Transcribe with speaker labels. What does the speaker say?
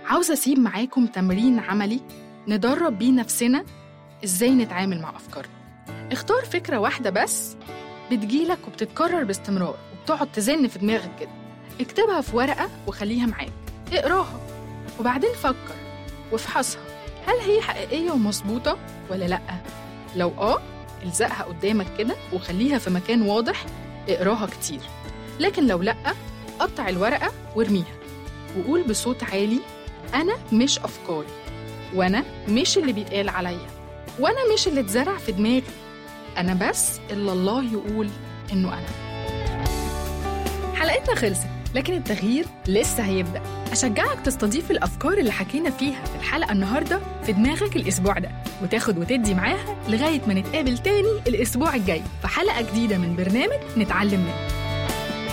Speaker 1: عاوزة أسيب معاكم تمرين عملي ندرب بيه نفسنا إزاي نتعامل مع أفكارنا اختار فكرة واحدة بس بتجيلك وبتتكرر باستمرار وبتقعد تزن في دماغك كده اكتبها في ورقة وخليها معاك اقراها وبعدين فكر وافحصها هل هي حقيقية ومظبوطة ولا لأ؟ لو آه الزقها قدامك كده وخليها في مكان واضح اقراها كتير لكن لو لأ قطع الورقة وارميها وقول بصوت عالي أنا مش أفكاري وأنا مش اللي بيتقال عليا وأنا مش اللي اتزرع في دماغي أنا بس اللي الله يقول إنه أنا
Speaker 2: حلقتنا خلصت لكن التغيير لسه هيبدأ أشجعك تستضيف الأفكار اللي حكينا فيها في الحلقة النهاردة في دماغك الأسبوع ده وتاخد وتدي معاها لغاية ما نتقابل تاني الأسبوع الجاي في حلقة جديدة من برنامج نتعلم منه